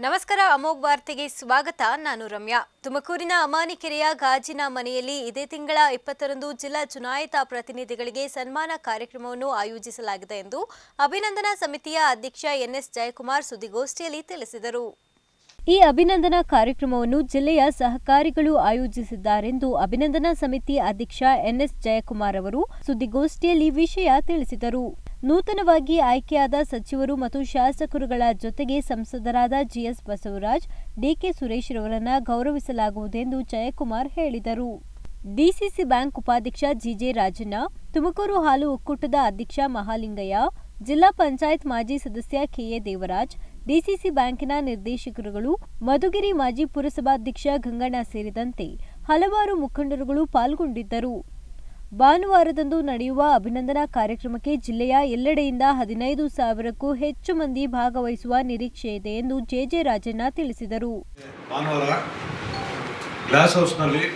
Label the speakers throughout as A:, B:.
A: ನಮಸ್ಕಾರ ಅಮೋಘ್ ವಾರ್ತೆಗೆ ಸ್ವಾಗತ ನಾನು ರಮ್ಯಾ ತುಮಕೂರಿನ ಅಮಾನಿಕೆರೆಯ ಗಾಜಿನ ಮನೆಯಲ್ಲಿ ಇದೇ ತಿಂಗಳ ಇಪ್ಪತ್ತರಂದು ಜಿಲ್ಲಾ ಚುನಾಯಿತ ಪ್ರತಿನಿಧಿಗಳಿಗೆ ಸನ್ಮಾನ ಕಾರ್ಯಕ್ರಮವನ್ನು ಆಯೋಜಿಸಲಾಗಿದೆ ಎಂದು ಅಭಿನಂದನಾ ಸಮಿತಿಯ ಅಧ್ಯಕ್ಷ ಎನ್ಎಸ್ ಜಯಕುಮಾರ್ ಸುದ್ದಿಗೋಷ್ಠಿಯಲ್ಲಿ ತಿಳಿಸಿದರು ಈ ಅಭಿನಂದನಾ ಕಾರ್ಯಕ್ರಮವನ್ನು ಜಿಲ್ಲೆಯ ಸಹಕಾರಿಗಳು ಆಯೋಜಿಸಿದ್ದಾರೆಂದು ಅಭಿನಂದನಾ ಸಮಿತಿ ಅಧ್ಯಕ್ಷ ಎನ್ಎಸ್ ಜಯಕುಮಾರ್ ಅವರು ಸುದ್ದಿಗೋಷ್ಠಿಯಲ್ಲಿ ವಿಷಯ ತಿಳಿಸಿದರು ನೂತನವಾಗಿ ಆಯ್ಕೆಯಾದ ಸಚಿವರು ಮತ್ತು ಶಾಸಕರುಗಳ ಜೊತೆಗೆ ಸಂಸದರಾದ ಜಿಎಸ್ ಬಸವರಾಜ್ ಡಿಕೆ ಸುರೇಶ್ ರವರನ್ನ ಗೌರವಿಸಲಾಗುವುದೆಂದು ಜಯಕುಮಾರ್ ಹೇಳಿದರು ಡಿಸಿಸಿ ಬ್ಯಾಂಕ್ ಉಪಾಧ್ಯಕ್ಷ ಜಿಜೆ ರಾಜಣ್ಣ ತುಮಕೂರು ಹಾಲು ಒಕ್ಕೂಟದ ಅಧ್ಯಕ್ಷ ಮಹಾಲಿಂಗಯ್ಯ ಜಿಲ್ಲಾ ಪಂಚಾಯತ್ ಮಾಜಿ ಸದಸ್ಯ ಕೆಎ ದೇವರಾಜ್ ಡಿಸಿಸಿ ಬ್ಯಾಂಕಿನ ನಿರ್ದೇಶಕರುಗಳು ಮಧುಗಿರಿ ಮಾಜಿ ಪುರಸಭಾಧ್ಯಕ್ಷ ಗಂಗಣ್ಣ ಸೇರಿದಂತೆ ಹಲವಾರು ಮುಖಂಡರುಗಳು ಪಾಲ್ಗೊಂಡಿದ್ದರು ಭಾನುವಾರದಂದು ನಡೆಯುವ ಅಭಿನಂದನಾ ಕಾರ್ಯಕ್ರಮಕ್ಕೆ ಜಿಲ್ಲೆಯ ಎಲ್ಲೆಡೆಯಿಂದ ಹದಿನೈದು ಸಾವಿರಕ್ಕೂ ಹೆಚ್ಚು ಮಂದಿ ಭಾಗವಹಿಸುವ ನಿರೀಕ್ಷೆ ಇದೆ ಎಂದು ಜೆಜೆ ರಾಜಣ್ಣ ತಿಳಿಸಿದರು
B: ಭಾನುವಾರ ಗ್ಲಾಸ್ ಹೌಸ್ನಲ್ಲಿ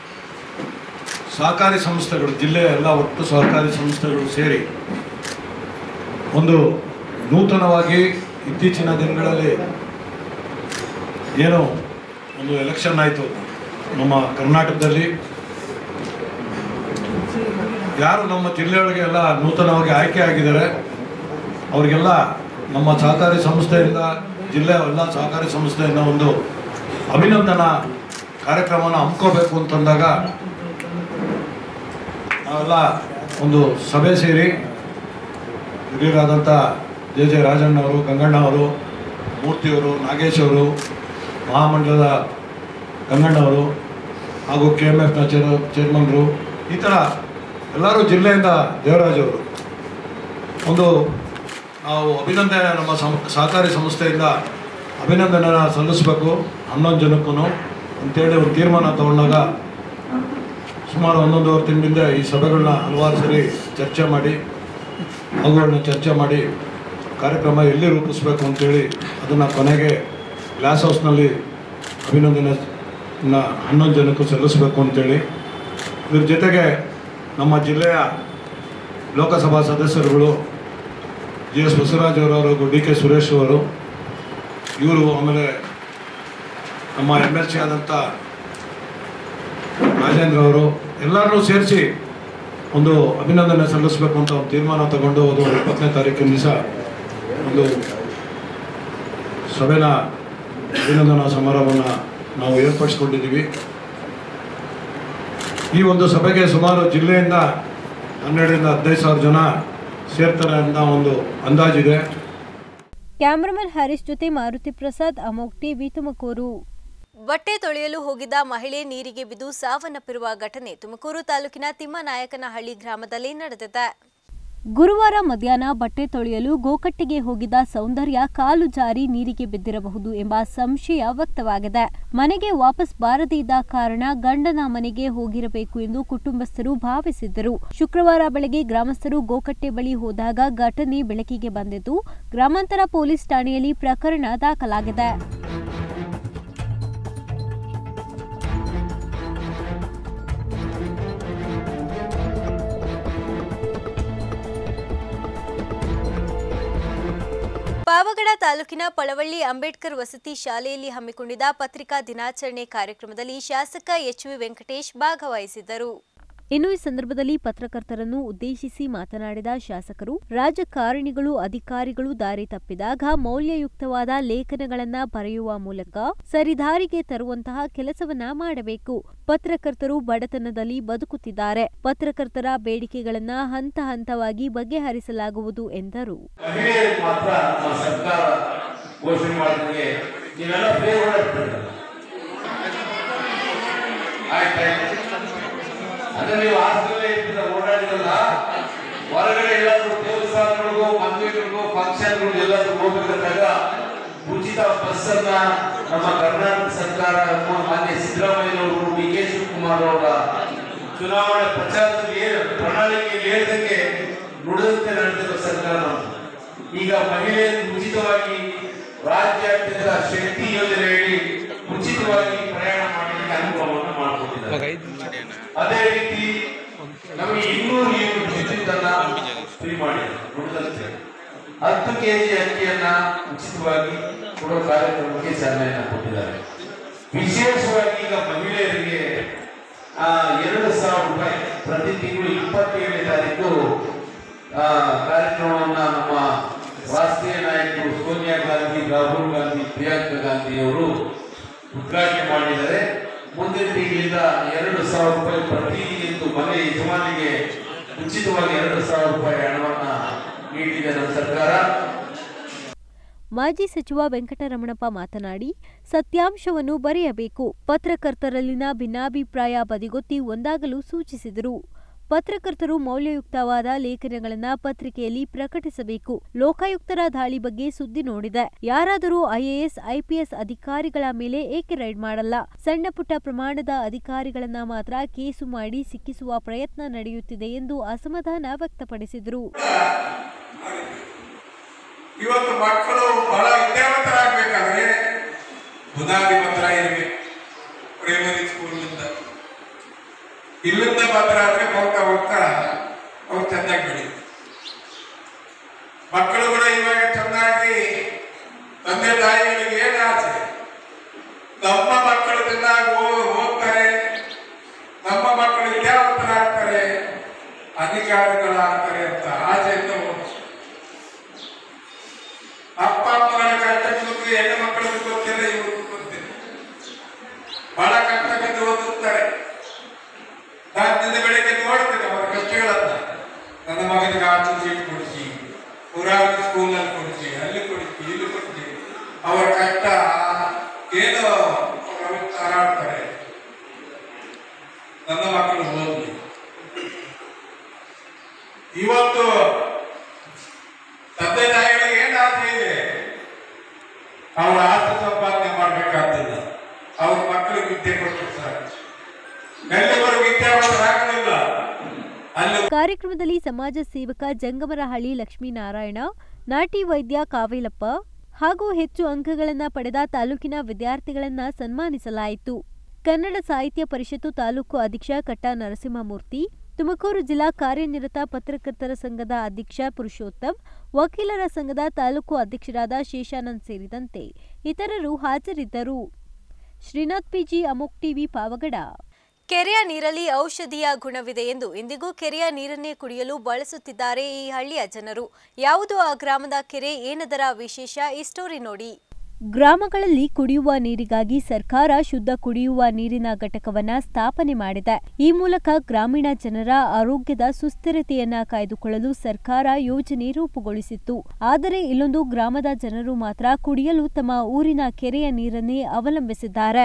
B: ಸಹಕಾರಿ ಸಂಸ್ಥೆಗಳು ಜಿಲ್ಲೆಯ ಎಲ್ಲ ಒಟ್ಟು ಸಹಕಾರಿ ಸಂಸ್ಥೆಗಳು ಸೇರಿ ಒಂದು ನೂತನವಾಗಿ ಇತ್ತೀಚಿನ ದಿನಗಳಲ್ಲಿ ಏನು ಒಂದು ಎಲೆಕ್ಷನ್ ಆಯಿತು ನಮ್ಮ ಕರ್ನಾಟಕದಲ್ಲಿ ಯಾರು ನಮ್ಮ ಜಿಲ್ಲೆಯೊಳಗೆ ಎಲ್ಲ ನೂತನವಾಗಿ ಆಯ್ಕೆ ಆಗಿದ್ದಾರೆ ಅವರಿಗೆಲ್ಲ ನಮ್ಮ ಸಹಕಾರಿ ಸಂಸ್ಥೆಯಿಂದ ಜಿಲ್ಲೆಯ ಎಲ್ಲ ಸಹಕಾರಿ ಸಂಸ್ಥೆಯಿಂದ ಒಂದು ಅಭಿನಂದನಾ ಕಾರ್ಯಕ್ರಮನ ಹಮ್ಮಿಕೋಬೇಕು ಅಂತಂದಾಗ ನಾವೆಲ್ಲ ಒಂದು ಸಭೆ ಸೇರಿ ಹಿರಿಯರಾದಂಥ ಜೆ ಜೆ ರಾಜಣ್ಣವರು ಗಂಗಣ್ಣವರು ಮೂರ್ತಿಯವರು ನಾಗೇಶ್ ಅವರು ಮಹಾಮಂಡಲದ ಗಂಗಣ್ಣವರು ಹಾಗೂ ಕೆ ಎಮ್ ಎಫ್ನ ಚೇರ್ ಚೇರ್ಮನ್ರು ಈ ಥರ ಎಲ್ಲರೂ ಜಿಲ್ಲೆಯಿಂದ ದೇವರಾಜ್ ಅವರು ಒಂದು ನಾವು ಅಭಿನಂದನೆ ನಮ್ಮ ಸಂ ಸಹಕಾರಿ ಸಂಸ್ಥೆಯಿಂದ ಅಭಿನಂದನೆನ ಸಲ್ಲಿಸಬೇಕು ಹನ್ನೊಂದು ಜನಕ್ಕೂ ಅಂತೇಳಿ ಒಂದು ತೀರ್ಮಾನ ತಗೊಂಡಾಗ ಸುಮಾರು ಒಂದೊಂದುವರೆ ತಿಂಗಳಿಂದ ಈ ಸಭೆಗಳನ್ನ ಹಲವಾರು ಸರಿ ಚರ್ಚೆ ಮಾಡಿ ಅವುಗಳನ್ನ ಚರ್ಚೆ ಮಾಡಿ ಕಾರ್ಯಕ್ರಮ ಎಲ್ಲಿ ರೂಪಿಸ್ಬೇಕು ಅಂತೇಳಿ ಅದನ್ನು ಕೊನೆಗೆ ಗ್ಲಾಸ್ ಹೌಸ್ನಲ್ಲಿ ಅಭಿನಂದನೆ ಹನ್ನೊಂದು ಜನಕ್ಕೂ ಸಲ್ಲಿಸಬೇಕು ಅಂತೇಳಿ ಇದ್ರ ಜೊತೆಗೆ ನಮ್ಮ ಜಿಲ್ಲೆಯ ಲೋಕಸಭಾ ಸದಸ್ಯರುಗಳು ಜಿ ಎಸ್ ಬಸವರಾಜ್ ಅವರು ಹಾಗೂ ಡಿ ಕೆ ಸುರೇಶ್ ಅವರು ಇವರು ಆಮೇಲೆ ನಮ್ಮ ಎಮ್ ಎಲ್ ಸಿ ಆದಂಥ ರಾಜೇಂದ್ರ ಅವರು ಎಲ್ಲರನ್ನೂ ಸೇರಿಸಿ ಒಂದು ಅಭಿನಂದನೆ ಸಲ್ಲಿಸಬೇಕು ಅಂತ ಒಂದು ತೀರ್ಮಾನ ತಗೊಂಡು ಅದು ಇಪ್ಪತ್ತನೇ ತಾರೀಕಿನ ದಿವಸ ಒಂದು ಸಭೆನ ಅಭಿನಂದನಾ ಸಮಾರಂಭವನ್ನು ನಾವು ಏರ್ಪಡಿಸ್ಕೊಂಡಿದ್ದೀವಿ ಈ ಒಂದು ಸಭೆಗೆ ಸುಮಾರು ಜಿಲ್ಲೆಯಿಂದ ಹನ್ನೆರಡರಿಂದ ಹದಿನೈದು ಸಾವಿರ ಜನ ಸೇರ್ತಾರೆ ಅಂತ ಒಂದು ಅಂದಾಜಿದೆ
A: ಕ್ಯಾಮರಾಮನ್ ಹರೀಶ್ ಜೊತೆ ಮಾರುತಿ ಪ್ರಸಾದ್ ಅಮೋಕ್ ಟಿವಿ ತುಮಕೂರು ಬಟ್ಟೆ ತೊಳೆಯಲು ಹೋಗಿದ್ದ ಮಹಿಳೆ ನೀರಿಗೆ ಬಿದ್ದು ಸಾವನ್ನಪ್ಪಿರುವ ಘಟನೆ ತುಮಕೂರು ತಾಲೂಕಿನ ತಿಮ್ಮನಾಯಕನಹಳ್ಳಿ ಗ್ರಾಮದಲ್ಲಿ ನಡೆದಿದೆ ಗುರುವಾರ ಮಧ್ಯಾಹ್ನ ಬಟ್ಟೆ ತೊಳೆಯಲು ಗೋಕಟ್ಟೆಗೆ ಹೋಗಿದ್ದ ಸೌಂದರ್ಯ ಕಾಲು ಜಾರಿ ನೀರಿಗೆ ಬಿದ್ದಿರಬಹುದು ಎಂಬ ಸಂಶಯ ವ್ಯಕ್ತವಾಗಿದೆ ಮನೆಗೆ ವಾಪಸ್ ಬಾರದೇ ಇದ್ದ ಕಾರಣ ಗಂಡನ ಮನೆಗೆ ಹೋಗಿರಬೇಕು ಎಂದು ಕುಟುಂಬಸ್ಥರು ಭಾವಿಸಿದ್ದರು ಶುಕ್ರವಾರ ಬೆಳಗ್ಗೆ ಗ್ರಾಮಸ್ಥರು ಗೋಕಟ್ಟೆ ಬಳಿ ಹೋದಾಗ ಘಟನೆ ಬೆಳಕಿಗೆ ಬಂದಿದ್ದು ಗ್ರಾಮಾಂತರ ಪೊಲೀಸ್ ಠಾಣೆಯಲ್ಲಿ ಪ್ರಕರಣ ದಾಖಲಾಗಿದೆ ಪಾವಗಡ ತಾಲೂಕಿನ ಪಳವಳ್ಳಿ ಅಂಬೇಡ್ಕರ್ ವಸತಿ ಶಾಲೆಯಲ್ಲಿ ಹಮ್ಮಿಕೊಂಡಿದ್ದ ಪತ್ರಿಕಾ ದಿನಾಚರಣೆ ಕಾರ್ಯಕ್ರಮದಲ್ಲಿ ಶಾಸಕ ಎಚ್ ವಿ ವೆಂಕಟೇಶ್ ಭಾಗವಹಿಸಿದ್ದರು ಇನ್ನು ಈ ಸಂದರ್ಭದಲ್ಲಿ ಪತ್ರಕರ್ತರನ್ನು ಉದ್ದೇಶಿಸಿ ಮಾತನಾಡಿದ ಶಾಸಕರು ರಾಜಕಾರಣಿಗಳು ಅಧಿಕಾರಿಗಳು ದಾರಿ ತಪ್ಪಿದಾಗ ಮೌಲ್ಯಯುಕ್ತವಾದ ಲೇಖನಗಳನ್ನ ಬರೆಯುವ ಮೂಲಕ ಸರಿದಾರಿಗೆ ತರುವಂತಹ ಕೆಲಸವನ್ನ ಮಾಡಬೇಕು ಪತ್ರಕರ್ತರು ಬಡತನದಲ್ಲಿ ಬದುಕುತ್ತಿದ್ದಾರೆ ಪತ್ರಕರ್ತರ ಬೇಡಿಕೆಗಳನ್ನ ಹಂತ ಹಂತವಾಗಿ ಬಗೆಹರಿಸಲಾಗುವುದು ಎಂದರು
C: ಮಹಿಳೆಯರಿಗೆ ಮಾತ್ರ ನಮ್ಮ ಸರ್ಕಾರ ಘೋಷಣೆ ಮಾಡಿದಂಗೆ ನೀವೆಲ್ಲ ಬೇರೆ ಓಡಾಡ್ತಿರಲ್ಲ ಆಯ್ತಾಯ್ತು ಅಂದ್ರೆ ನೀವು ಹಾಸ್ಟೆಲ್ ಇರ್ತೀರ ಓಡಾಡಿರಲ್ಲ ಹೊರಗಡೆ ಎಲ್ಲಾದ್ರೂ ದೇವಸ್ಥಾನಗಳಿಗೂ ಮದುವೆಗಳಿಗೂ ಫಂಕ್ಷನ್ಗಳು ಎಲ್ಲಾದ್ರೂ ಹೋಗ್ಬೇಕಾದಾಗ ಉಚಿತ ಬಸ್ ಅನ್ನ ನಮ್ಮ ಕರ್ನಾಟಕ ಸರ್ಕಾರ ಮಾನ್ಯ ಸಿದ್ದರಾಮಯ್ಯನವರು ಡಿ ಕೆ ಶಿವಕುಮಾರ್ ಅವರ ಚುನಾವಣೆ ಪ್ರಚಾರದಲ್ಲಿ ಏನು ಪ್ರಣಾಳಿಕೆಯಲ್ಲಿ ಹೇಳಿದಂಗೆ ನುಡಿದಂತೆ ನಡೆದಿರೋ ಸರ್ಕಾರ ನಮ್ದು. ಈಗ ಮಹಿಳೆಯರಿಗೆ ಉಚಿತವಾಗಿ ರಾಜ್ಯಾದ್ಯಂತ ಶಕ್ತಿ ಯೋಜನೆಯಡಿ ಉಚಿತವಾಗಿ ಪ್ರಯಾಣ ಮಾಡಲಿಕ್ಕೆ ಅನುಕೂಲವನ್ನು ಮಾಡಿಕೊಟ್ಟಿದ್ದಾರೆ ಅದೇ ರೀತಿ ನಮಗೆ ಇನ್ನೂರು ಯೂನಿಟ್ ವಿದ್ಯುತ್ ಅನ್ನ ಫ್ರೀ ಮಾಡಿದ್ದಾರೆ ನುಡಿದಂತೆ ಹತ್ತು ಕೆಜಿ ಅಕ್ಕಿಯನ್ನ ಉಚಿತವಾಗಿ ಕೊಡ್ತಾರೆ ಕೂಡ ಕಾರ್ಯಕ್ರಮಕ್ಕೆ ಚಾಲನೆಯನ್ನು ಕೊಟ್ಟಿದ್ದಾರೆ ವಿಶೇಷವಾಗಿ ಈಗ ಮಹಿಳೆಯರಿಗೆ ಆ, ಎರಡು ಸಾವಿರ ರೂಪಾಯಿ ಪ್ರತಿ ತಿಂಗಳು ಇಪ್ಪತ್ತೇಳನೇ ತಾರೀಕು ಆ, ಕಾರ್ಯಕ್ರಮವನ್ನ ನಮ್ಮ ರಾಷ್ಟ್ರೀಯ ನಾಯಕರು ಸೋನಿಯಾ ಗಾಂಧಿ ರಾಹುಲ್ ಗಾಂಧಿ ಪ್ರಿಯಾಂಕಾ ಗಾಂಧಿ ಅವರು ಉದ್ಘಾಟನೆ ಮಾಡಿದ್ದಾರೆ ಮುಂದಿನ ತಿಂಗಳಿಂದ ಎರಡು ಸಾವಿರ ರೂಪಾಯಿ ಪ್ರತಿ ಎಂದು ಮನೆ ಯಜಮಾನಿಗೆ ಉಚಿತವಾಗಿ ಎರಡು ಸಾವಿರ ರೂಪಾಯಿ ಹಣವನ್ನ ನೀಡಿದೆ ನಮ್ಮ ಸರ್ಕಾರ
A: ಮಾಜಿ ಸಚಿವ ವೆಂಕಟರಮಣಪ್ಪ ಮಾತನಾಡಿ ಸತ್ಯಾಂಶವನ್ನು ಬರೆಯಬೇಕು ಪತ್ರಕರ್ತರಲ್ಲಿನ ಭಿನ್ನಾಭಿಪ್ರಾಯ ಬದಿಗೊತ್ತಿ ಒಂದಾಗಲು ಸೂಚಿಸಿದರು ಪತ್ರಕರ್ತರು ಮೌಲ್ಯಯುಕ್ತವಾದ ಲೇಖನಗಳನ್ನು ಪತ್ರಿಕೆಯಲ್ಲಿ ಪ್ರಕಟಿಸಬೇಕು ಲೋಕಾಯುಕ್ತರ ದಾಳಿ ಬಗ್ಗೆ ಸುದ್ದಿ ನೋಡಿದೆ ಯಾರಾದರೂ ಐಎಎಸ್ ಐಪಿಎಸ್ ಅಧಿಕಾರಿಗಳ ಮೇಲೆ ಏಕೆ ರೈಡ್ ಮಾಡಲ್ಲ ಸಣ್ಣ ಪುಟ್ಟ ಪ್ರಮಾಣದ ಅಧಿಕಾರಿಗಳನ್ನ ಮಾತ್ರ ಕೇಸು ಮಾಡಿ ಸಿಕ್ಕಿಸುವ ಪ್ರಯತ್ನ ನಡೆಯುತ್ತಿದೆ ಎಂದು ಅಸಮಾಧಾನ ವ್ಯಕ್ತಪಡಿಸಿದರು
D: ಇವತ್ತು ಮಕ್ಕಳು ಬಹಳ ವಿದ್ಯಾವಂತರಾಗಬೇಕಾದ್ರೆ ಬುನಾದಿ ಪತ್ರ ಇರಬೇಕು ಪ್ರೈಮರಿ ಸ್ಕೂಲ್ನಿಂದ ಇಲ್ಲಿಂದ ಮಾತ್ರ ಆದ್ರೆ ಹೋಗ್ತಾ ಹೋಗ್ತಾ ಅವ್ರು ಚೆನ್ನಾಗಿ ಬೆಳೀತಾರೆ ಮಕ್ಕಳು ಕೂಡ ಇವಾಗ ಚೆನ್ನಾಗಿ ತಂದೆ ತಾಯಿಗಳಿಗೆ ಏನು ಆಸೆ ನಮ್ಮ ಮಕ್ಕಳು ಚೆನ್ನಾಗಿ ಓ- ಓದ್ತಾರೆ ನಮ್ಮ ಮಕ್ಕಳು ವಿದ್ಯಾವಂತರಾಗ್ತಾರೆ ಅಧಿಕಾರಿಗಳಾಗ್ತಾರೆ ಅಂತ ಆಸೆಯಿಂದ ಓದಿಸ್ತಾರೆ ಅಪ್ಪ ಅಮ್ಮಗಳ ಕಷ್ಟ ಬಿದ್ದು ಹೆಣ್ಣು ಮಕ್ಕಳಿಗೆ ಗೊತ್ತಿಲ್ಲ ಇವ್ರಿಗೆ ಗೊತ್ತಿಲ್ಲ ಬಹಳ ಕಷ್ಟ ಬಿದ್ದು ಓದುತ್ತಾರೆ ನಾನು ನಿನ್ನೆ ಬೆಳಗ್ಗೆ ನೋಡ್ತೇನೆ ಅವರ ಕಷ್ಟಗಳನ್ನ ನನ್ನ ಮಗನಿಗೆ ಆಚೆ ಸೀಟ್ ಕೊಡಿಸಿ ಪುರಾವತಿ ಸ್ಕೂಲಲ್ಲಿ ಕೊಡಿಸಿ ಅಲ್ಲಿ ಕೊಡಿಸಿ ಇಲ್ಲಿ ಕೊಡಿಸಿ ಅವರ ಕಷ್ಟ ಏನೋ ಅವರು ಹಾರಾಡ್ತಾರೆ ನನ್ನ ಮಕ್ಕಳು ಓದಲಿ ಇವತ್ತು ತಂದೆ ತಾಯಿಗಳಿಗೆ ಏನ್ ಆಸೆ ಇದೆ ಅವ್ರ ಆಸ್ತಿ ಸಂಪಾದನೆ ಮಾಡ್ಬೇಕಾಗ್ತದ ಅವ್ರ ಮಕ್ಕಳಿಗೆ ವಿದ್ಯೆ ಕೊಟ್ಟರು ಸಾಕು ಎಲ್ಲಿವರು ವಿದ್ಯಾವಂತರಾಗಲಿಲ್ಲ ಅಲ್ಲಿ
A: ಕಾರ್ಯಕ್ರಮದಲ್ಲಿ ಸಮಾಜ ಸೇವಕ ಜಂಗಮರಹಳ್ಳಿ ಲಕ್ಷ್ಮೀನಾರಾಯಣ ನಾಟಿ ವೈದ್ಯ ಕಾವೇಲಪ್ಪ ಹಾಗೂ ಹೆಚ್ಚು ಅಂಕಗಳನ್ನು ಪಡೆದ ತಾಲೂಕಿನ ವಿದ್ಯಾರ್ಥಿಗಳನ್ನ ಸನ್ಮಾನಿಸಲಾಯಿತು ಕನ್ನಡ ಸಾಹಿತ್ಯ ಪರಿಷತ್ತು ತಾಲೂಕು ಅಧ್ಯಕ್ಷ ಕಟ್ಟ ನರಸಿಂಹಮೂರ್ತಿ ತುಮಕೂರು ಜಿಲ್ಲಾ ಕಾರ್ಯನಿರತ ಪತ್ರಕರ್ತರ ಸಂಘದ ಅಧ್ಯಕ್ಷ ಪುರುಷೋತ್ತಮ್ ವಕೀಲರ ಸಂಘದ ತಾಲೂಕು ಅಧ್ಯಕ್ಷರಾದ ಶೇಷಾನಂದ್ ಸೇರಿದಂತೆ ಇತರರು ಹಾಜರಿದ್ದರು ಶ್ರೀನಾಥ್ ಪಿಜಿ ಅಮೋಕ್ ಟಿವಿ ಪಾವಗಡ ಕೆರೆಯ ನೀರಲ್ಲಿ ಔಷಧೀಯ ಗುಣವಿದೆ ಎಂದು ಇಂದಿಗೂ ಕೆರೆಯ ನೀರನ್ನೇ ಕುಡಿಯಲು ಬಳಸುತ್ತಿದ್ದಾರೆ ಈ ಹಳ್ಳಿಯ ಜನರು ಯಾವುದು ಆ ಗ್ರಾಮದ ಕೆರೆ ಏನದರ ವಿಶೇಷ ಈ ಸ್ಟೋರಿ ನೋಡಿ ಗ್ರಾಮಗಳಲ್ಲಿ ಕುಡಿಯುವ ನೀರಿಗಾಗಿ ಸರ್ಕಾರ ಶುದ್ಧ ಕುಡಿಯುವ ನೀರಿನ ಘಟಕವನ್ನ ಸ್ಥಾಪನೆ ಮಾಡಿದೆ ಈ ಮೂಲಕ ಗ್ರಾಮೀಣ ಜನರ ಆರೋಗ್ಯದ ಸುಸ್ಥಿರತೆಯನ್ನ ಕಾಯ್ದುಕೊಳ್ಳಲು ಸರ್ಕಾರ ಯೋಜನೆ ರೂಪುಗೊಳಿಸಿತ್ತು ಆದರೆ ಇಲ್ಲೊಂದು ಗ್ರಾಮದ ಜನರು ಮಾತ್ರ ಕುಡಿಯಲು ತಮ್ಮ ಊರಿನ ಕೆರೆಯ ನೀರನ್ನೇ ಅವಲಂಬಿಸಿದ್ದಾರೆ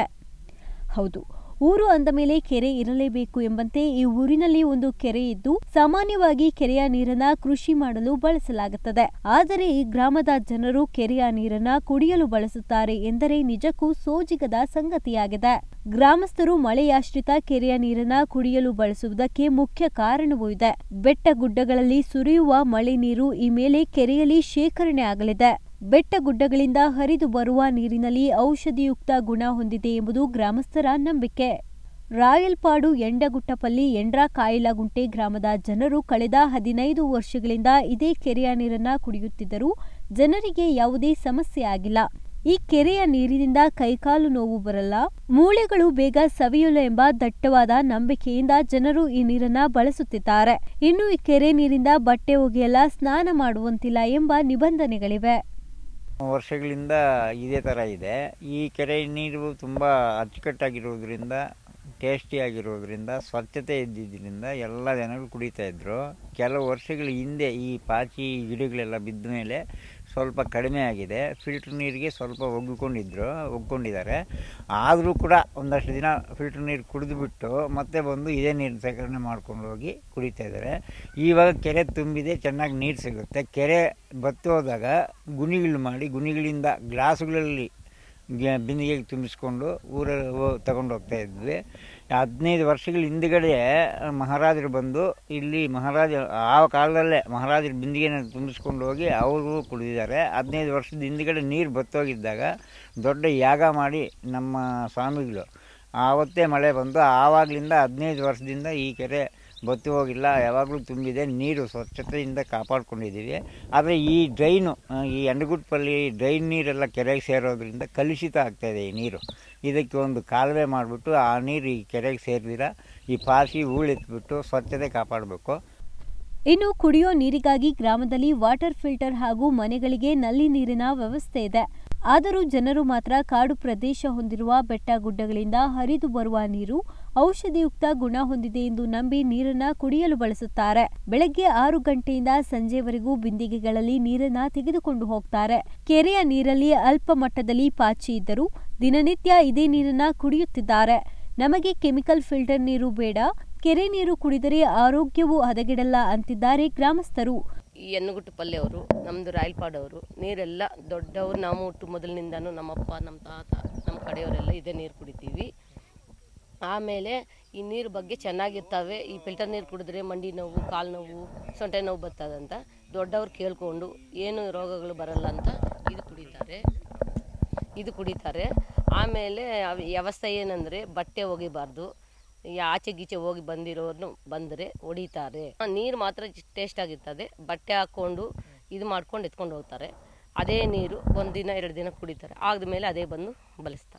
A: ಹೌದು ಊರು ಅಂದ ಮೇಲೆ ಕೆರೆ ಇರಲೇಬೇಕು ಎಂಬಂತೆ ಈ ಊರಿನಲ್ಲಿ ಒಂದು ಕೆರೆ ಇದ್ದು ಸಾಮಾನ್ಯವಾಗಿ ಕೆರೆಯ ನೀರನ್ನ ಕೃಷಿ ಮಾಡಲು ಬಳಸಲಾಗುತ್ತದೆ ಆದರೆ ಈ ಗ್ರಾಮದ ಜನರು ಕೆರೆಯ ನೀರನ್ನ ಕುಡಿಯಲು ಬಳಸುತ್ತಾರೆ ಎಂದರೆ ನಿಜಕ್ಕೂ ಸೋಜಿಗದ ಸಂಗತಿಯಾಗಿದೆ ಗ್ರಾಮಸ್ಥರು ಮಳೆಯಾಶ್ರಿತ ಕೆರೆಯ ನೀರನ್ನ ಕುಡಿಯಲು ಬಳಸುವುದಕ್ಕೆ ಮುಖ್ಯ ಕಾರಣವೂ ಇದೆ ಬೆಟ್ಟ ಗುಡ್ಡಗಳಲ್ಲಿ ಸುರಿಯುವ ಮಳೆ ನೀರು ಈ ಮೇಲೆ ಕೆರೆಯಲ್ಲಿ ಶೇಖರಣೆ ಆಗಲಿದೆ ಬೆಟ್ಟ ಗುಡ್ಡಗಳಿಂದ ಹರಿದು ಬರುವ ನೀರಿನಲ್ಲಿ ಔಷಧಿಯುಕ್ತ ಗುಣ ಹೊಂದಿದೆ ಎಂಬುದು ಗ್ರಾಮಸ್ಥರ ನಂಬಿಕೆ ರಾಯಲ್ಪಾಡು ಎಂಡಗುಟ್ಟಪಲ್ಲಿ ಎಂಡ್ರ ಕಾಯಿಲಗುಂಟೆ ಗ್ರಾಮದ ಜನರು ಕಳೆದ ಹದಿನೈದು ವರ್ಷಗಳಿಂದ ಇದೇ ಕೆರೆಯ ನೀರನ್ನ ಕುಡಿಯುತ್ತಿದ್ದರೂ ಜನರಿಗೆ ಯಾವುದೇ ಸಮಸ್ಯೆ ಆಗಿಲ್ಲ ಈ ಕೆರೆಯ ನೀರಿನಿಂದ ಕೈಕಾಲು ನೋವು ಬರಲ್ಲ ಮೂಳೆಗಳು ಬೇಗ ಸವಿಯಲ್ಲ ಎಂಬ ದಟ್ಟವಾದ ನಂಬಿಕೆಯಿಂದ ಜನರು ಈ ನೀರನ್ನ ಬಳಸುತ್ತಿದ್ದಾರೆ ಇನ್ನು ಈ ಕೆರೆ ನೀರಿಂದ ಬಟ್ಟೆ ಒಗೆಯಲ್ಲ ಸ್ನಾನ ಮಾಡುವಂತಿಲ್ಲ ಎಂಬ ನಿಬಂಧನೆಗಳಿವೆ
E: ವರ್ಷಗಳಿಂದ ಇದೇ ಥರ ಇದೆ ಈ ಕೆರೆ ನೀರು ತುಂಬ ಅಚ್ಚುಕಟ್ಟಾಗಿರೋದ್ರಿಂದ ಟೇಸ್ಟಿಯಾಗಿರೋದ್ರಿಂದ ಸ್ವಚ್ಛತೆ ಇದ್ದಿದ್ದರಿಂದ ಎಲ್ಲ ಜನಗಳು ಕುಡಿತಾ ಇದ್ರು ಕೆಲವು ವರ್ಷಗಳ ಹಿಂದೆ ಈ ಪಾಚಿ ಗಿಡಗಳೆಲ್ಲ ಬಿದ್ದ ಮೇಲೆ ಸ್ವಲ್ಪ ಕಡಿಮೆ ಆಗಿದೆ ಫಿಲ್ಟ್ರ್ ನೀರಿಗೆ ಸ್ವಲ್ಪ ಒಗ್ಗಿಕೊಂಡಿದ್ರು ಒಗ್ಕೊಂಡಿದ್ದಾರೆ ಆದರೂ ಕೂಡ ಒಂದಷ್ಟು ದಿನ ಫಿಲ್ಟ್ರ್ ನೀರು ಕುಡಿದುಬಿಟ್ಟು ಮತ್ತೆ ಬಂದು ಇದೇ ನೀರು ಸೇಕರಣೆ ಮಾಡ್ಕೊಂಡು ಹೋಗಿ ಕುಡಿತಾ ಇದ್ದಾರೆ ಇವಾಗ ಕೆರೆ ತುಂಬಿದೆ ಚೆನ್ನಾಗಿ ನೀರು ಸಿಗುತ್ತೆ ಕೆರೆ ಬತ್ತಿ ಹೋದಾಗ ಗುಣಿಗಳು ಮಾಡಿ ಗುಣಿಗಳಿಂದ ಗ್ಲಾಸುಗಳಲ್ಲಿ ಗ- ಬಿಂದಿಗೆಗೆ ತುಂಬಿಸ್ಕೊಂಡು ಊರಲ್ಲಿ ಹೋ- ತಗೊಂಡು ಹೋಗ್ತಾ ಇದ್ವಿ ಹದಿನೈದು ವರ್ಷಗಳ ಹಿಂದ್ಗಡೆ ಮಹಾರಾಜರು ಬಂದು ಇಲ್ಲಿ ಮಹಾರಾಜ ಆ ಕಾಲದಲ್ಲೇ ಮಹಾರಾಜರು ಬಿಂದಿಗೆನ ತುಂಬಿಸ್ಕೊಂಡು ಹೋಗಿ ಅವರು ಕುಡಿದಿದ್ದಾರೆ ಹದಿನೈದು ವರ್ಷದ ಹಿಂದ್ಗಡೆ ನೀರು ಬತ್ತೋಗಿದ್ದಾಗ ದೊಡ್ಡ ಯಾಗ ಮಾಡಿ ನಮ್ಮ ಸ್ವಾಮಿಗಳು ಆವತ್ತೇ ಮಳೆ ಬಂದು ಆವಾಗಲಿಂದ ಹದಿನೈದು ವರ್ಷದಿಂದ ಈ ಕೆರೆ ಬತ್ತಿ ಹೋಗಿಲ್ಲ ಯಾವಾಗಲೂ ತುಂಬಿದೆ ನೀರು ಸ್ವಚ್ಛತೆಯಿಂದ ಕಾಪಾಡ್ಕೊಂಡಿದ್ದೀವಿ ಆದರೆ ಈ ಡ್ರೈನು ಆ, ಈ ಎಂಡಗುಟ್ಟಪಲ್ಲಿ ಡ್ರೈನ್ ನೀರೆಲ್ಲ ಕೆರೆಗೆ ಸೇರೋದ್ರಿಂದ ಕಲುಷಿತ ಆಗ್ತಾಯಿದೆ ಈ ನೀರು ಇದಕ್ಕೆ ಒಂದು ಕಾಲುವೆ ಮಾಡಿಬಿಟ್ಟು ಆ ನೀರು ಈ ಕೆರೆಗೆ ಸೇರಿದಿರ ಈ ಪಾಸಿ ಹೂಳೆತ್ಬಿಟ್ಟು ಸ್ವಚ್ಛತೆ ಕಾಪಾಡಬೇಕು
A: ಇನ್ನು ಕುಡಿಯೋ ನೀರಿಗಾಗಿ ಗ್ರಾಮದಲ್ಲಿ ವಾಟರ್ ಫಿಲ್ಟರ್ ಹಾಗೂ ಮನೆಗಳಿಗೆ ನಲ್ಲಿ ನೀರಿನ ವ್ಯವಸ್ಥೆ ಇದೆ ಆದರೂ ಜನರು ಮಾತ್ರ ಕಾಡು ಪ್ರದೇಶ ಹೊಂದಿರುವ ಬೆಟ್ಟ ಗುಡ್ಡಗಳಿಂದ ಹರಿದು ಬರುವ ನೀರು ಔಷಧಿಯುಕ್ತ ಗುಣ ಹೊಂದಿದೆ ಎಂದು ನಂಬಿ ನೀರನ್ನ ಕುಡಿಯಲು ಬಳಸುತ್ತಾರೆ ಬೆಳಗ್ಗೆ ಆರು ಗಂಟೆಯಿಂದ ಸಂಜೆವರೆಗೂ ಬಿಂದಿಗೆಗಳಲ್ಲಿ ನೀರನ್ನ ತೆಗೆದುಕೊಂಡು ಹೋಗ್ತಾರೆ ಕೆರೆಯ ನೀರಲ್ಲಿ ಅಲ್ಪ ಮಟ್ಟದಲ್ಲಿ ಪಾಚಿ ಇದ್ದರೂ ದಿನನಿತ್ಯ ಇದೇ ನೀರನ್ನ ಕುಡಿಯುತ್ತಿದ್ದಾರೆ ನಮಗೆ ಕೆಮಿಕಲ್ ಫಿಲ್ಟರ್ ನೀರು ಬೇಡ ಕೆರೆ ನೀರು ಕುಡಿದರೆ ಆರೋಗ್ಯವು ಹದಗೆಡಲ್ಲ ಅಂತಿದ್ದಾರೆ ಗ್ರಾಮಸ್ಥರು
F: ಈ ಎನ್ನುಗುಟ್ಟು ಪಲ್ಲೆಯವರು ನಮ್ಮದು ರಾಯಲ್ಪಾಡವರು ನೀರೆಲ್ಲ ದೊಡ್ಡವರು ನಾವು ಹುಟ್ಟು ಮೊದಲಿನಿಂದನೂ ನಮ್ಮಪ್ಪ ನಮ್ಮ ತಾತ ನಮ್ಮ ಕಡೆಯವರೆಲ್ಲ ಇದೇ ನೀರು ಕುಡಿತೀವಿ ಆಮೇಲೆ ಈ ನೀರು ಬಗ್ಗೆ ಚೆನ್ನಾಗಿರ್ತವೆ ಈ ಫಿಲ್ಟರ್ ನೀರು ಕುಡಿದ್ರೆ ಮಂಡಿ ನೋವು ಕಾಲು ನೋವು ಸೊಂಟೆ ನೋವು ಬರ್ತದಂತ ದೊಡ್ಡವ್ರು ಕೇಳ್ಕೊಂಡು ಏನು ರೋಗಗಳು ಬರಲ್ಲ ಅಂತ ಇದು ಕುಡಿತಾರೆ ಇದು ಕುಡಿತಾರೆ ಆಮೇಲೆ ಅವ್- ವ್ಯವಸ್ಥೆ ಏನಂದರೆ ಬಟ್ಟೆ ಒಗಿಬಾರ್ದು ಈ ಆಚೆ ಗೀಚೆ ಹೋಗಿ ಬಂದಿರೋರ್ನು ಬಂದರೆ ಹೊಡಿತಾರೆ ನೀರು ಮಾತ್ರ ಟೇಸ್ಟ್ ಆಗಿರ್ತದೆ ಬಟ್ಟೆ ಹಾಕ್ಕೊಂಡು ಇದು ಮಾಡ್ಕೊಂಡು ಎತ್ಕೊಂಡು ಹೋಗ್ತಾರೆ ಅದೇ ನೀರು ಒಂದು ದಿನ ಎರಡು ದಿನ ಕುಡಿತಾರೆ ಆದ್ಮೇಲೆ ಅದೇ ಬಂದು ಬಲಿಸ್ತಾರೆ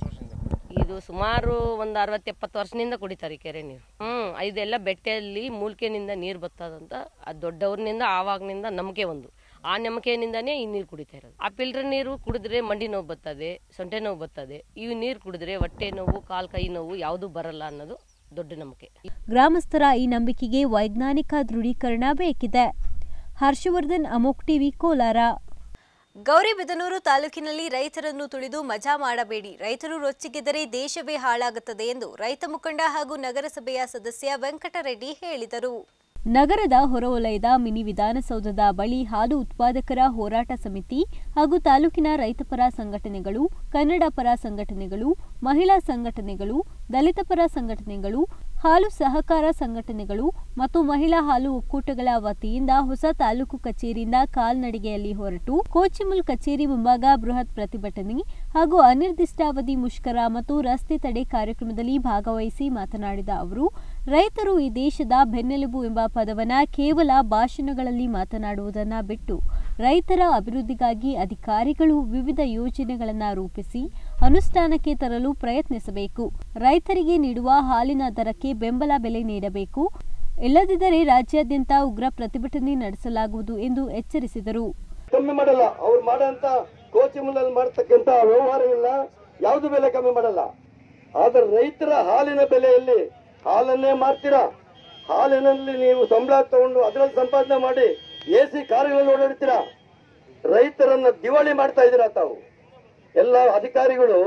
F: ಇದು ಸುಮಾರು ಒಂದು ಅರವತ್ತು ಎಪ್ಪತ್ತು ವರ್ಷದಿಂದ ಕುಡಿತಾರೆ ಈ ಕೆರೆ ನೀರು ಹ್ಮ್ ಇದೆಲ್ಲ ಬೆಟ್ಟೆಯಲ್ಲಿ ಮೂಲಿಕೆನಿಂದ ನೀರು ಬರ್ತದಂತ ಅದು ದೊಡ್ಡವ್ರನಿಂದ ಆವಾಗ್ನಿಂದ ನಂಬಿಕೆ ಒಂದು ಆ ನಂಬಿಕೆಯಿಂದನೇ ಈ ನೀರು ಕುಡಿತಾ ಇರೋದು ಆ ಫಿಲ್ಟರ್ ನೀರು ಕುಡಿದ್ರೆ ಮಂಡಿ ನೋವು ಬರ್ತದೆ ಸೊಂಟೆ ನೋವು ಬರ್ತದೆ ಈ ನೀರು ಕುಡಿದ್ರೆ ಹೊಟ್ಟೆ ನೋವು ಕಾಲು ಕೈ ನೋವು ಯಾವುದು ಬರಲ್ಲ ಅನ್ನೋದು ದೊಡ್ಡ ನಂಬಿಕೆ
A: ಗ್ರಾಮಸ್ಥರ ಈ ನಂಬಿಕೆಗೆ ವೈಜ್ಞಾನಿಕ ದೃಢೀಕರಣ ಬೇಕಿದೆ ಹರ್ಷವರ್ಧನ್ ಅಮೋಕ್ ಟಿವಿ ಕೋಲಾರ ಗೌರಿಬಿದನೂರು ತಾಲೂಕಿನಲ್ಲಿ ರೈತರನ್ನು ತುಳಿದು ಮಜಾ ಮಾಡಬೇಡಿ ರೈತರು ರೊಚ್ಚಿಗೆದರೆ ದೇಶವೇ ಹಾಳಾಗುತ್ತದೆ ಎಂದು ರೈತ ಮುಖಂಡ ಹಾಗೂ ನಗರಸಭೆಯ ಸದಸ್ಯ ವೆಂಕಟರೆಡ್ಡಿ ಹೇಳಿದರು ನಗರದ ಹೊರವಲಯದ ಮಿನಿ ವಿಧಾನಸೌಧದ ಬಳಿ ಹಾಲು ಉತ್ಪಾದಕರ ಹೋರಾಟ ಸಮಿತಿ ಹಾಗೂ ತಾಲೂಕಿನ ರೈತಪರ ಸಂಘಟನೆಗಳು ಕನ್ನಡ ಪರ ಸಂಘಟನೆಗಳು ಮಹಿಳಾ ಸಂಘಟನೆಗಳು ದಲಿತ ಪರ ಸಂಘಟನೆಗಳು ಹಾಲು ಸಹಕಾರ ಸಂಘಟನೆಗಳು ಮತ್ತು ಮಹಿಳಾ ಹಾಲು ಒಕ್ಕೂಟಗಳ ವತಿಯಿಂದ ಹೊಸ ತಾಲೂಕು ಕಚೇರಿಯಿಂದ ಕಾಲ್ನಡಿಗೆಯಲ್ಲಿ ಹೊರಟು ಕೋಚಿಮುಲ್ ಕಚೇರಿ ಮುಂಭಾಗ ಬೃಹತ್ ಪ್ರತಿಭಟನೆ ಹಾಗೂ ಅನಿರ್ದಿಷ್ಟಾವಧಿ ಮುಷ್ಕರ ಮತ್ತು ರಸ್ತೆ ತಡೆ ಕಾರ್ಯಕ್ರಮದಲ್ಲಿ ಭಾಗವಹಿಸಿ ಮಾತನಾಡಿದ ಅವರು ರೈತರು ಈ ದೇಶದ ಬೆನ್ನೆಲುಬು ಎಂಬ ಪದವನ್ನ ಕೇವಲ ಭಾಷಣಗಳಲ್ಲಿ ಮಾತನಾಡುವುದನ್ನ ಬಿಟ್ಟು ರೈತರ ಅಭಿವೃದ್ಧಿಗಾಗಿ ಅಧಿಕಾರಿಗಳು ವಿವಿಧ ಯೋಜನೆಗಳನ್ನ ರೂಪಿಸಿ ಅನುಷ್ಠಾನಕ್ಕೆ ತರಲು ಪ್ರಯತ್ನಿಸಬೇಕು ರೈತರಿಗೆ ನೀಡುವ ಹಾಲಿನ ದರಕ್ಕೆ ಬೆಂಬಲ ಬೆಲೆ ನೀಡಬೇಕು ಇಲ್ಲದಿದ್ದರೆ ರಾಜ್ಯಾದ್ಯಂತ ಉಗ್ರ ಪ್ರತಿಭಟನೆ ನಡೆಸಲಾಗುವುದು ಎಂದು ಎಚ್ಚರಿಸಿದರು
G: ಕಮ್ಮಿ ಮಾಡಲ್ಲ ಅವ್ರು ಮಾಡೋಂತ ಕೋಚಿಮುಲಲ್ಲಿ ಮಾಡ್ತಕ್ಕಂತ ವ್ಯವಹಾರಗಳನ್ನ ಯಾವ್ದು ಬೆಲೆ ಕಮ್ಮಿ ಮಾಡಲ್ಲ ಆದ್ರೆ ರೈತರ ಹಾಲಿನ ಬೆಲೆಯಲ್ಲಿ ಹಾಲನ್ನೇ ಮಾರ್ತೀರಾ ಹಾಲಿನಲ್ಲಿ ನೀವು ಸಂಬಳ ತಗೊಂಡು ಅದರಲ್ಲಿ ಸಂಪಾದನೆ ಮಾಡಿ ಎ ಸಿ ಕಾರುಗಳಲ್ಲಿ ಓಡಾಡ್ತೀರಾ ರೈತರನ್ನ ದಿವಾಳಿ ಮಾಡ್ತಾ ಇದ್ದೀರಾ ತಾವು ಎಲ್ಲ ಅಧಿಕಾರಿಗಳು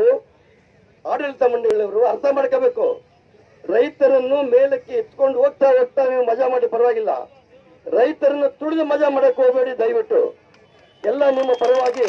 G: ಆಡಳಿತ ಮಂಡಳಿಯವರು ಅರ್ಥ ಮಾಡ್ಕೋಬೇಕು ರೈತರನ್ನು ಮೇಲಕ್ಕೆ ಎತ್ಕೊಂಡು ಹೋಗ್ತಾ ಹೋಗ್ತಾ ನೀವು ಮಜಾ ಮಾಡಿ ಪರವಾಗಿಲ್ಲ ರೈತರನ್ನ ತುಳಿದು ಮಜಾ ಮಾಡಕ್ ಹೋಗಬೇಡಿ ದಯವಿಟ್ಟು ಎಲ್ಲ ನಿಮ್ಮ ಪರವಾಗಿ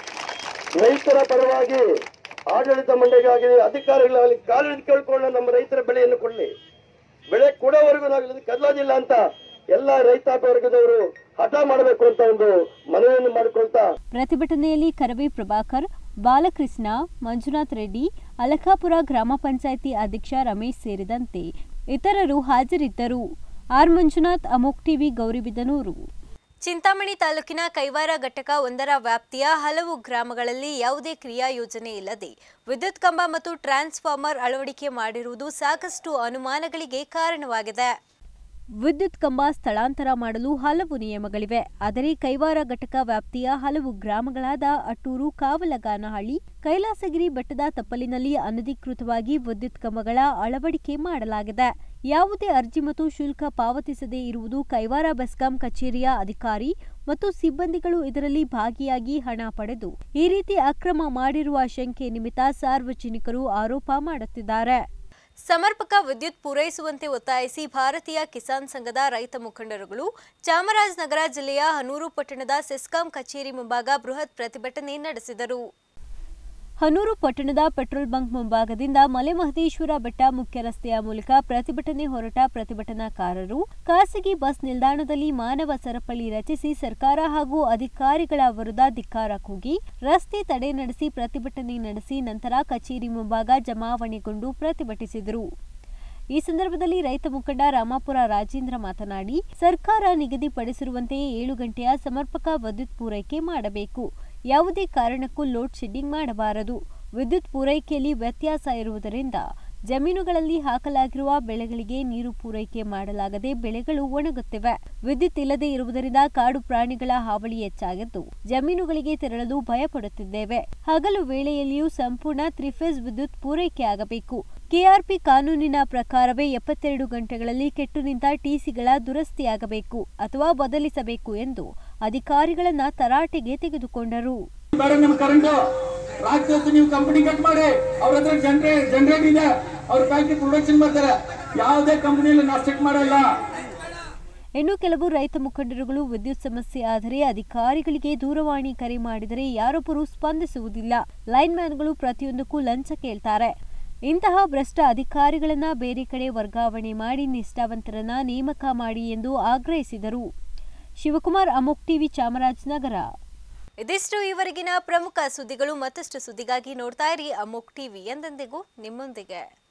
G: ರೈತರ ಪರವಾಗಿ ಆಡಳಿತ ಮಂಡಳಿಗಾಗಲಿ ಅಧಿಕಾರಿಗಳಾಗಲಿ ಕಾಲಿಡಿದು ಕೇಳ್ಕೊಂಡು ನಮ್ಮ ರೈತರ ಬೆಳೆಯನ್ನು ಕೊಡಲಿ ಬೆಳೆ ಕೊಡೋವರೆಗೂ ನಾವು ಇಲ್ಲಿ ಕದಲೋದಿಲ್ಲ ಅಂತ ಎಲ್ಲ ರೈತಾಪಿ ವರ್ಗದವರು ಹಠ ಮಾಡಬೇಕು ಅಂತ ಒಂದು ಮನವಿಯನ್ನು ಮಾಡಿಕೊಳ್ತಾ
A: ಪ್ರತಿಭಟನೆಯಲ್ಲಿ ಕರವೇ ಪ್ರಭಾಕರ್ ಬಾಲಕೃಷ್ಣ ಮಂಜುನಾಥ್ ರೆಡ್ಡಿ ಅಲಖಾಪುರ ಗ್ರಾಮ ಪಂಚಾಯಿತಿ ಅಧ್ಯಕ್ಷ ರಮೇಶ್ ಸೇರಿದಂತೆ ಇತರರು ಹಾಜರಿದ್ದರು ಆರ್ ಮಂಜುನಾಥ್ ಅಮೋಕ್ ಟಿವಿ ಗೌರಿಬಿದನೂರು ಚಿಂತಾಮಣಿ ತಾಲೂಕಿನ ಕೈವಾರ ಘಟಕ ಒಂದರ ವ್ಯಾಪ್ತಿಯ ಹಲವು ಗ್ರಾಮಗಳಲ್ಲಿ ಯಾವುದೇ ಕ್ರಿಯಾ ಯೋಜನೆ ಇಲ್ಲದೆ ವಿದ್ಯುತ್ ಕಂಬ ಮತ್ತು ಟ್ರಾನ್ಸ್ಫಾರ್ಮರ್ ಅಳವಡಿಕೆ ಮಾಡಿರುವುದು ಸಾಕಷ್ಟು ಅನುಮಾನಗಳಿಗೆ ಕಾರಣವಾಗಿದೆ ವಿದ್ಯುತ್ ಕಂಬ ಸ್ಥಳಾಂತರ ಮಾಡಲು ಹಲವು ನಿಯಮಗಳಿವೆ ಆದರೆ ಕೈವಾರ ಘಟಕ ವ್ಯಾಪ್ತಿಯ ಹಲವು ಗ್ರಾಮಗಳಾದ ಅಟ್ಟೂರು ಕಾವಲಗಾನಹಳ್ಳಿ ಕೈಲಾಸಗಿರಿ ಬೆಟ್ಟದ ತಪ್ಪಲಿನಲ್ಲಿ ಅನಧಿಕೃತವಾಗಿ ವಿದ್ಯುತ್ ಕಂಬಗಳ ಅಳವಡಿಕೆ ಮಾಡಲಾಗಿದೆ ಯಾವುದೇ ಅರ್ಜಿ ಮತ್ತು ಶುಲ್ಕ ಪಾವತಿಸದೇ ಇರುವುದು ಕೈವಾರ ಬೆಸ್ಕಾಂ ಕಚೇರಿಯ ಅಧಿಕಾರಿ ಮತ್ತು ಸಿಬ್ಬಂದಿಗಳು ಇದರಲ್ಲಿ ಭಾಗಿಯಾಗಿ ಹಣ ಪಡೆದು ಈ ರೀತಿ ಅಕ್ರಮ ಮಾಡಿರುವ ಶಂಕೆ ನಿಮಿತ್ತ ಸಾರ್ವಜನಿಕರು ಆರೋಪ ಮಾಡುತ್ತಿದ್ದಾರೆ ಸಮರ್ಪಕ ವಿದ್ಯುತ್ ಪೂರೈಸುವಂತೆ ಒತ್ತಾಯಿಸಿ ಭಾರತೀಯ ಕಿಸಾನ್ ಸಂಘದ ರೈತ ಮುಖಂಡರುಗಳು ಚಾಮರಾಜನಗರ ಜಿಲ್ಲೆಯ ಹನೂರು ಪಟ್ಟಣದ ಸೆಸ್ಕಾಂ ಕಚೇರಿ ಮುಂಭಾಗ ಬೃಹತ್ ಪ್ರತಿಭಟನೆ ನಡೆಸಿದರು ಹನೂರು ಪಟ್ಟಣದ ಪೆಟ್ರೋಲ್ ಬಂಕ್ ಮುಂಭಾಗದಿಂದ ಮಲೆಮಹದೇಶ್ವರ ಬೆಟ್ಟ ಮುಖ್ಯ ರಸ್ತೆಯ ಮೂಲಕ ಪ್ರತಿಭಟನೆ ಹೊರಟ ಪ್ರತಿಭಟನಾಕಾರರು ಖಾಸಗಿ ಬಸ್ ನಿಲ್ದಾಣದಲ್ಲಿ ಮಾನವ ಸರಪಳಿ ರಚಿಸಿ ಸರ್ಕಾರ ಹಾಗೂ ಅಧಿಕಾರಿಗಳ ವಿರುದ್ಧ ಧಿಕ್ಕಾರ ಕೂಗಿ ರಸ್ತೆ ತಡೆ ನಡೆಸಿ ಪ್ರತಿಭಟನೆ ನಡೆಸಿ ನಂತರ ಕಚೇರಿ ಮುಂಭಾಗ ಜಮಾವಣೆಗೊಂಡು ಪ್ರತಿಭಟಿಸಿದರು ಈ ಸಂದರ್ಭದಲ್ಲಿ ರೈತ ಮುಖಂಡ ರಾಮಾಪುರ ರಾಜೇಂದ್ರ ಮಾತನಾಡಿ ಸರ್ಕಾರ ನಿಗದಿಪಡಿಸಿರುವಂತೆಯೇ ಏಳು ಗಂಟೆಯ ಸಮರ್ಪಕ ವಿದ್ಯುತ್ ಪೂರೈಕೆ ಮಾಡಬೇಕು ಯಾವುದೇ ಕಾರಣಕ್ಕೂ ಲೋಡ್ ಶೆಡ್ಡಿಂಗ್ ಮಾಡಬಾರದು ವಿದ್ಯುತ್ ಪೂರೈಕೆಯಲ್ಲಿ ವ್ಯತ್ಯಾಸ ಇರುವುದರಿಂದ ಜಮೀನುಗಳಲ್ಲಿ ಹಾಕಲಾಗಿರುವ ಬೆಳೆಗಳಿಗೆ ನೀರು ಪೂರೈಕೆ ಮಾಡಲಾಗದೆ ಬೆಳೆಗಳು ಒಣಗುತ್ತಿವೆ ವಿದ್ಯುತ್ ಇಲ್ಲದೆ ಇರುವುದರಿಂದ ಕಾಡು ಪ್ರಾಣಿಗಳ ಹಾವಳಿ ಹೆಚ್ಚಾಗಿದ್ದು ಜಮೀನುಗಳಿಗೆ ತೆರಳಲು ಭಯಪಡುತ್ತಿದ್ದೇವೆ ಹಗಲು ವೇಳೆಯಲ್ಲಿಯೂ ಸಂಪೂರ್ಣ ತ್ರಿಫೇಸ್ ವಿದ್ಯುತ್ ಪೂರೈಕೆ ಆಗಬೇಕು ಕೆಆರ್ಪಿ ಕಾನೂನಿನ ಪ್ರಕಾರವೇ ಎಪ್ಪತ್ತೆರಡು ಗಂಟೆಗಳಲ್ಲಿ ಕೆಟ್ಟು ನಿಂತ ಟಿಸಿಗಳ ದುರಸ್ತಿಯಾಗಬೇಕು ಅಥವಾ ಬದಲಿಸಬೇಕು ಎಂದು ಅಧಿಕಾರಿಗಳನ್ನ ತರಾಟೆಗೆ ತೆಗೆದುಕೊಂಡರು
H: ಬೇಡ ನಿಮ್ ಕರೆಂಟ್ ರಾತ್ರಿ ಹೊತ್ತು ನೀವು ಕಂಪನಿ ಕಟ್ ಮಾಡಿ ಅವ್ರ ಹತ್ರ ಜನರೇ ಜನರೇಟ್ ಇದೆ ಅವ್ರ ಫ್ಯಾಕ್ಟ್ರಿ ಪ್ರೊಡಕ್ಷನ್ ಮಾಡ್ತಾರೆ ಯಾವುದೇ ಕಂಪನಿಯಲ್ಲಿ ನಾವು ಚೆಕ್ ಮಾಡಲ್ಲ
A: ಇನ್ನು ಕೆಲವು ರೈತ ಮುಖಂಡರುಗಳು ವಿದ್ಯುತ್ ಸಮಸ್ಯೆ ಆದರೆ ಅಧಿಕಾರಿಗಳಿಗೆ ದೂರವಾಣಿ ಕರೆ ಮಾಡಿದರೆ ಯಾರೊಬ್ಬರು ಸ್ಪಂದಿಸುವುದಿಲ್ಲ ಲೈನ್ ಮ್ಯಾನ್ಗಳು ಪ್ರತಿಯೊಂದಕ್ಕೂ ಲಂಚ ಕೇಳ್ತಾರೆ ಇಂತಹ ಭ್ರಷ್ಟ ಅಧಿಕಾರಿಗಳನ್ನ ಬೇರೆ ಕಡೆ ವರ್ಗಾವಣೆ ಮಾಡಿ ನಿಷ್ಠಾವಂತರನ್ನ ನೇಮಕ ಮಾಡಿ ಎಂದು ಆಗ್ರಹಿಸಿದರು ಶಿವಕುಮಾರ್ ಅಮೋಕ್ ಟಿವಿ ಚಾಮರಾಜನಗರ ಇದಿಷ್ಟು ಈವರೆಗಿನ ಪ್ರಮುಖ ಸುದ್ದಿಗಳು ಮತ್ತಷ್ಟು ಸುದ್ದಿಗಾಗಿ ನೋಡ್ತಾ ಇರಿ ಅಮೋಕ್ ಟಿವಿ ಎಂದೆಂದಿಗೂ ನಿಮ್ಮೊಂದಿಗೆ